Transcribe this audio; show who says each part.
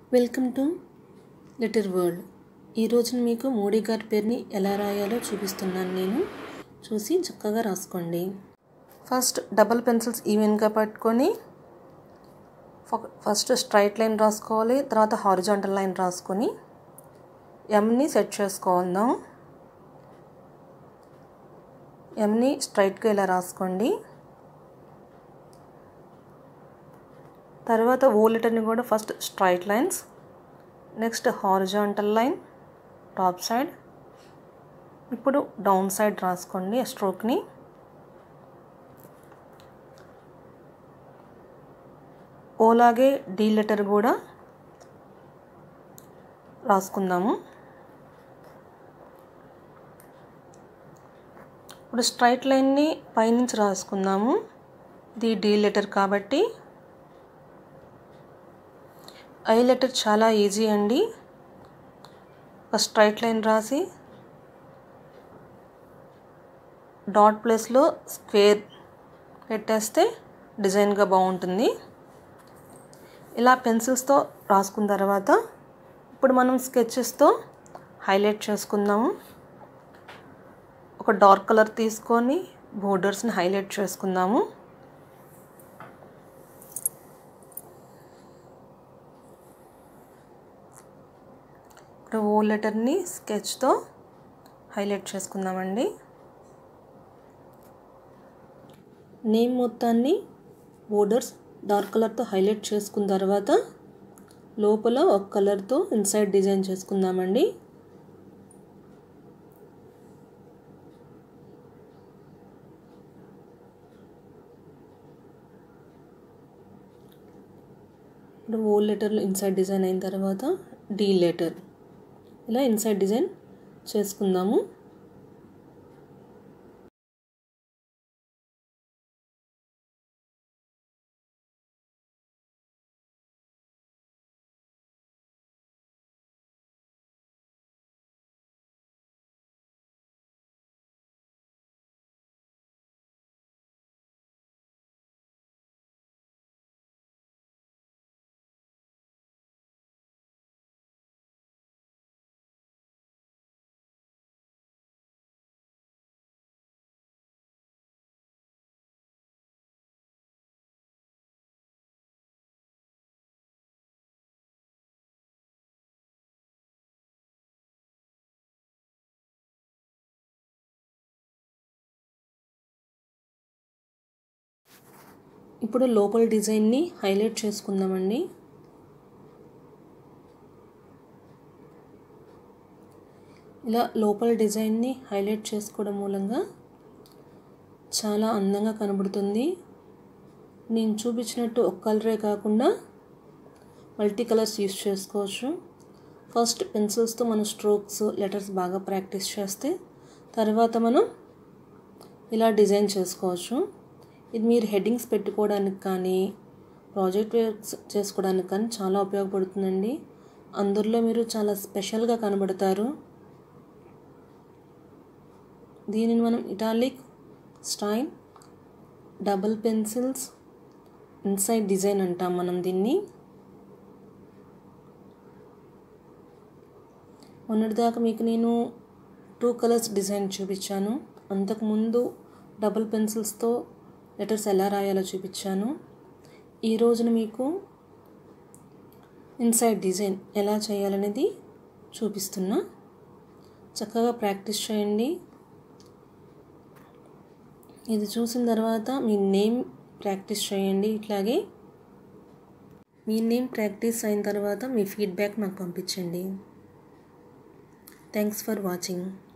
Speaker 1: welcome to little world ఈరోజు మీకు మోడీ గారి పేరుని ఎలా రాయాలో చూపిస్తున్నాను నేను చూసి చక్కగా రాసుకోండి ఫస్ట్ డబల్ పెన్సిల్స్ ఈవెన్గా పట్టుకొని ఫ- ఫస్ట్ స్ట్రైట్ లైన్ రాసుకోవాలి తర్వాత హారిజాంటల్ లైన్ రాసుకొని ఎంని సెట్ చేసుకుందాం ఎంని స్ట్రైట్గా ఇలా రాసుకోండి తర్వాత ఓ లెటర్ని కూడా first straight lines next horizontal line top side ఇప్పుడు డౌన్ సైడ్ రాసుకోండి ఆ స్ట్రోక్ని ఓలాగే డి లెటర్ కూడా రాసుకుందాము ఇప్పుడు స్ట్రైట్ లైన్ని పైనుంచి రాసుకుందాము ఇది డి లెటర్ కాబట్టి ఐ లెటర్ చాలా ఈజీ అండి ఒక స్ట్రైట్ లైన్ రాసి డాట్ ప్లేస్లో స్క్వేర్ పెట్టేస్తే డిజైన్గా బాగుంటుంది ఇలా పెన్సిల్స్తో రాసుకున్న తర్వాత ఇప్పుడు మనం స్కెచెస్తో హైలైట్ చేసుకుందాము ఒక డార్క్ కలర్ తీసుకొని బోర్డర్స్ని హైలైట్ చేసుకుందాము ఇప్పుడు ఓ లెటర్ని స్కెచ్తో హైలైట్ చేసుకుందామండి నేమ్ మొత్తాన్ని బోర్డర్స్ డార్క్ కలర్తో హైలైట్ చేసుకున్న తర్వాత లోపల ఒక కలర్తో ఇన్సైడ్ డిజైన్ చేసుకుందామండి ఇప్పుడు ఓ లెటర్లో ఇన్సైడ్ డిజైన్ అయిన తర్వాత డి లెటర్ ఇలా ఇన్సైడ్ డిజైన్ చేసుకుందాము ఇప్పుడు లోపల డిజైన్ని హైలైట్ చేసుకుందామండి ఇలా లోపల డిజైన్ని హైలైట్ చేసుకోవడం మూలంగా చాలా అందంగా కనబడుతుంది నేను చూపించినట్టు ఒక కలరే కాకుండా మల్టీ కలర్స్ యూస్ చేసుకోవచ్చు ఫస్ట్ పెన్సిల్స్తో మనం స్ట్రోక్స్ లెటర్స్ బాగా ప్రాక్టీస్ చేస్తే తర్వాత మనం ఇలా డిజైన్ చేసుకోవచ్చు ఇది మీరు హెడ్డింగ్స్ పెట్టుకోవడానికి కానీ ప్రాజెక్ట్ వర్క్స్ చేసుకోవడానికి కానీ చాలా ఉపయోగపడుతుందండి అందులో మీరు చాలా స్పెషల్గా కనబడతారు దీనిని మనం italic style double pencils inside design అంటాం మనం దీన్ని మొన్నటిదాకా మీకు నేను టూ కలర్స్ డిజైన్ చూపించాను అంతకుముందు డబుల్ పెన్సిల్స్తో లెటర్స్ ఎలా రాయాలో చూపించాను ఈ రోజున మీకు ఇన్సైడ్ డిజైన్ ఎలా చేయాలనేది చూపిస్తున్నా చక్కగా ప్రాక్టీస్ చేయండి ఇది చూసిన తర్వాత మీ నేమ్ ప్రాక్టీస్ చేయండి ఇట్లాగే మీ నేమ్ ప్రాక్టీస్ అయిన తర్వాత మీ ఫీడ్బ్యాక్ మాకు పంపించండి థ్యాంక్స్ ఫర్ వాచింగ్